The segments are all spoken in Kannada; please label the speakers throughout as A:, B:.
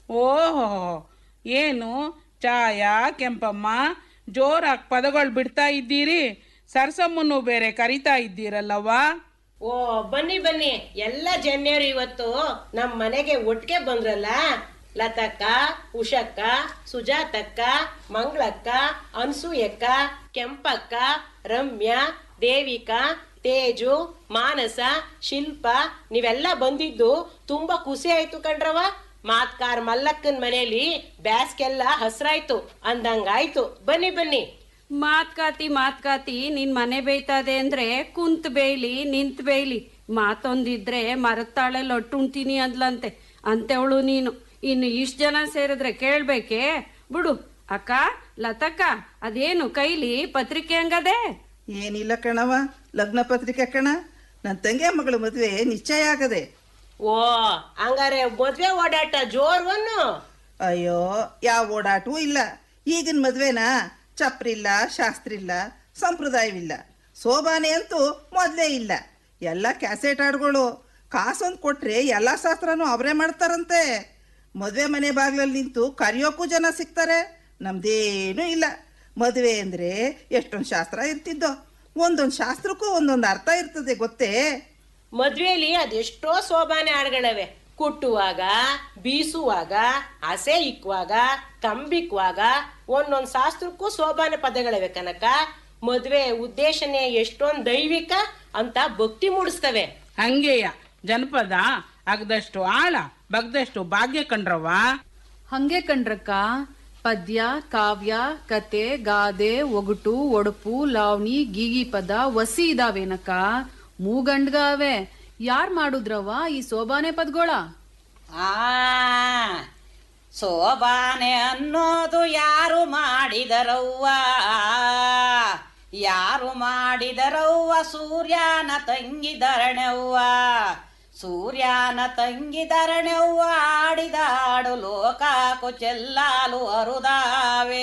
A: ಓಹೋ ಏನು ಚಾಯ ಕೆಂಪಮ್ಮ ಜೋರಾಗಿ ಪದಗಳು ಬಿಡ್ತಾ ಇದ್ದೀರಿ ಸರ್ಸಮ್ಮನ್ನು ಬೇರೆ ಕರಿತಾ ಇದ್ದೀರಲ್ಲವ್ವ
B: ಓ ಬನ್ನಿ ಬನ್ನಿ ಎಲ್ಲ ಜನ್ಯರು ಇವತ್ತು ನಮ್ಮ ಮನೆಗೆ ಒಟ್ಟಿಗೆ ಬಂದ್ರಲ್ಲ ಲತಕ್ಕ ಉಷಕ್ಕ ಸುಜಾತಕ್ಕ ಮಂಗಳಕ್ಕ ಅನ್ಸೂಯಕ್ಕ ಕೆಂಪಕ್ಕ ರಮ್ಯಾ ದೇವಿಕಾ ತೇಜು ಮಾನಸ ಶಿಲ್ಪ ನೀವೆಲ್ಲ ಬಂದಿದ್ದು ತುಂಬಾ ಖುಷಿ ಆಯ್ತು ಕಣ್ರವ ಮಾತ್ಕಾರ್ ಮಲ್ಲಕ್ಕನ್ ಮನೇಲಿ ಬ್ಯಾಸ್ಗೆಲ್ಲ ಹಸ್ರಾಯ್ತು ಅಂದಂಗಾಯ್ತು ಬನ್ನಿ ಬನ್ನಿ
C: ಮಾತ್ಕಾತಿ ಮಾತ್ಕಾತಿ ನಿನ್ ಮನೆ ಬೇಯ್ತದೆ ಅಂದ್ರೆ ಕುಂತ್ ಬೇಯ್ಲಿ ನಿಂತ್ ಬೇಯ್ಲಿ ಮಾತೊಂದಿದ್ರೆ ಮರತ್ತಾಳೆ ಲೊಟ್ಟು ಉಣ್ತೀನಿ ಅಂದ್ಲಂತೆ ಅಂತೇವಳು ನೀನು ಇನ್ನು ಇಷ್ಟ್ ಜನ ಸೇರಿದ್ರೆ ಕೇಳ್ಬೇಕೆ ಬಿಡು ಅಕ್ಕ ಲತಕ್ಕ ಅದೇನು ಕೈಲಿ ಪತ್ರಿಕೆ ಹಂಗದೆ
D: ಏನಿಲ್ಲ ಕಣವ ಲಗ್ನ ಪತ್ರಿಕೆ ಕಣ ನನ್ನ ತಂಗಿ ಮಗಳ ಮದುವೆ ನಿಶ್ಚಯ ಆಗದೆ
B: ಓ ಹಂಗಾರೆ ಮದ್ವೆ ಓಡಾಟ ಜೋರ್ವನ್ನು
D: ಅಯ್ಯೋ ಯಾವ ಓಡಾಟವೂ ಇಲ್ಲ ಈಗಿನ ಮದುವೆನ ಚಪ್ರಿಲ್ಲ ಶಾಸ್ತ್ರಿಲ್ಲ ಸಂಪ್ರದಾಯವಿಲ್ಲ ಶೋಭಾನೆ ಅಂತೂ ಮೊದಲೇ ಇಲ್ಲ ಎಲ್ಲ ಕ್ಯಾಸೆಟ್ ಹಾಡುಗಳು ಕಾಸೊಂದು ಕೊಟ್ರೆ ಎಲ್ಲ ಶಾಸ್ತ್ರನೂ ಅವರೇ ಮಾಡ್ತಾರಂತೆ ಮದುವೆ ಮನೆ ಬಾಗಿಲಲ್ಲಿ ನಿಂತು ಕರೆಯೋಕ್ಕೂ ಜನ ಸಿಗ್ತಾರೆ ನಮ್ದೇನೂ ಇಲ್ಲ ಮದುವೆ ಅಂದರೆ ಎಷ್ಟೊಂದು ಶಾಸ್ತ್ರ ಇರ್ತಿದ್ದೋ ಒಂದೊಂದು ಶಾಸ್ತ್ರಕ್ಕೂ ಒಂದೊಂದು ಅರ್ಥ ಇರ್ತದೆ ಗೊತ್ತೇ
B: ಮದ್ವೆಲಿ ಅದೆಷ್ಟೋ ಶೋಭಾನೆ ಹಾಡುಗಳವೆ ಕುಟ್ಟುವಾಗ ಬೀಸುವಾಗ ಹಸೆ ಇಕ್ಕುವಾಗ ಕಂಬಿಕ್ಕುವಾಗ ಒಂದೊಂದ್ ಶಾಸ್ತ್ರಕ್ಕೂ ಶೋಭಾನೆ ಪದಗಳಿವೆ ಕನಕ ಮದ್ವೆ ಉದ್ದೇಶನೇ ಎಷ್ಟೊಂದ್ ದೈವಿಕ ಅಂತ ಭಕ್ತಿ ಮೂಡಿಸ್ತವೆ
A: ಹಂಗೆಯ ಜನಪದ ಅಗ್ದಷ್ಟು ಆಳ ಬಗ್ದಷ್ಟು ಭಾಗ್ಯ ಕಂಡ್ರವ್ವ
E: ಹಂಗೆ ಕಂಡ್ರಕ್ಕ ಪದ್ಯ ಕಾವ್ಯ ಕತೆ ಗಾದೆ ಒಗಟು ಒಡಪು ಲಾವಣಿ ಗೀಗಿ ಪದ ವಸಿ ಇದಾವೇನಕ್ಕ ಮೂಗಂಡ್ಗಾವೆ ಯಾರ್ ಮಾಡುದ್ರವ್ವ ಈ ಸೋಬಾನೆ ಪದ್ಗೋಳ
F: ಆ ಸೋಬಾನೆ ಅನ್ನೋದು ಯಾರು ಮಾಡಿದರವ್ವ ಯಾರು ಮಾಡಿದರವ್ವ ಸೂರ್ಯನ ತಂಗಿ ಧರಣೆವ್ವ ಸೂರ್ಯನ ತಂಗಿ ಧರಣೆವ್ವ ಆಡಿದಾಡು ಲೋಕಾಕು ಚೆಲ್ಲಾಲು ಅರುದಾವೇ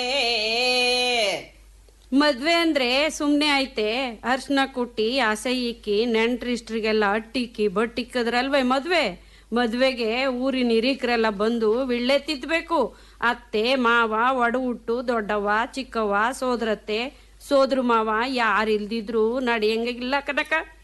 C: ಮದ್ವೆ ಅಂದ್ರೆ ಸುಮ್ನೆ ಐತೆ ಅರ್ಶನ ಕುಟ್ಟಿ ಆಸೆ ಇಕ್ಕಿ ನೆಂಟ್ರಿಷ್ಟ್ರಿಗೆಲ್ಲ ಅಟ್ಟಿಕ್ಕಿ ಬಟ್ಟಿಕ್ಕದ್ರಲ್ವೇ ಮದ್ವೆ ಮದ್ವೆಗೆ ಊರಿನ ಹಿರೀಕರೆಲ್ಲ ಬಂದು ವಿಳ್ಳೆ ತಿತ್ಬೇಕು ಅತ್ತೆ ಮಾವ ಒಡಹುಟ್ಟು ದೊಡ್ಡವ್ವ ಚಿಕ್ಕವ್ವ ಸೋದರತ್ತೆ ಸೋದ್ರ ಮಾವ ಯಾರಿಲ್ದಿದ್ರು ನಡೆಯಂಗಿಲ್ಲ ಕನಕ